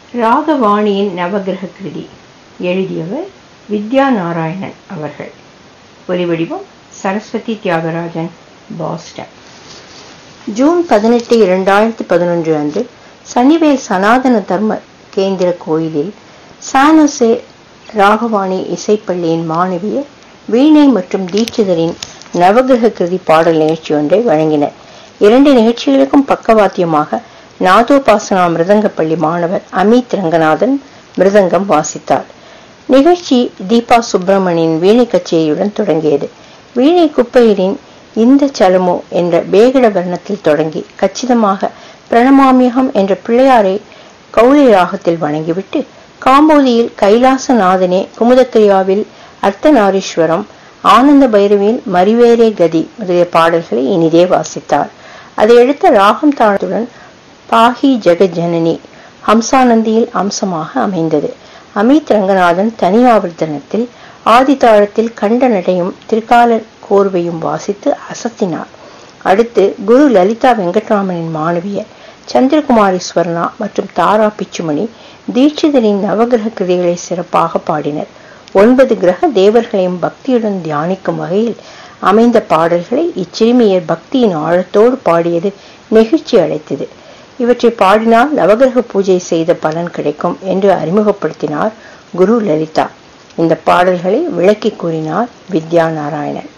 ராகவாணியின் நவகிரக கிருதி எழுதியவர் வித்யா நாராயணன் அவர்கள் ஒலிவடிவம் சரஸ்வதி தியாகராஜன் பாஸ்டன் ஜூன் பதினெட்டு இரண்டாயிரத்தி பதினொன்று அன்று சனிவேல் சனாதன தர்ம கேந்திர கோயிலில் சானோசே ராகவாணி இசைப்பள்ளியின் மாணவியர் வீணை மற்றும் தீட்சிதரின் நவகிரக கிருதி பாடல் நிகழ்ச்சி ஒன்றை வழங்கினர் இரண்டு நிகழ்ச்சிகளுக்கும் பக்கவாத்தியமாக நாதோபாசனா மிருதங்கப்பள்ளி மாணவர் அமித் ரங்கநாதன் மிருதங்கம் வாசித்தார் நிகழ்ச்சி தீபா சுப்பிரமணியின் வீணை கச்சேரியுடன் தொடங்கியது வீணை குப்பையரின் இந்த சலமோ என்ற பேகட வர்ணத்தில் தொடங்கி கச்சிதமாக பிரணமாமியகம் என்ற பிள்ளையாரை கௌளி ராகத்தில் வணங்கிவிட்டு காம்போதியில் கைலாசநாதனே குமுதக்கிரியாவில் அர்த்தநாரீஸ்வரம் ஆனந்த பைரவியில் மறிவேரே கதி முதலிய பாடல்களை இனிதே வாசித்தார் அதையடுத்த ராகம் தாளத்துடன் பாஹி ஜெகஜனனி ஹம்சானந்தியில் அம்சமாக அமைந்தது அமித் ரங்கநாதன் தனியாவர்த்தனத்தில் ஆதிதாளத்தில் கண்ட நடையும் திரிகால கோர்வையும் வாசித்து அசத்தினார் அடுத்து குரு லலிதா வெங்கட்ராமனின் மாணவியர் சந்திரகுமாரி ஸ்வர்ணா மற்றும் தாரா பிச்சுமணி தீட்சிதரின் நவகிரக கிருதிகளை சிறப்பாக பாடினர் ஒன்பது கிரக தேவர்களையும் பக்தியுடன் தியானிக்கும் வகையில் அமைந்த பாடல்களை இச்சிறுமியர் பக்தியின் ஆழத்தோடு பாடியது நெகிழ்ச்சி அடைத்தது இவற்றை பாடினால் நவகிரக பூஜை செய்த பலன் கிடைக்கும் என்று அறிமுகப்படுத்தினார் குரு லலிதா இந்த பாடல்களை விளக்கி கூறினார் வித்யா நாராயணன்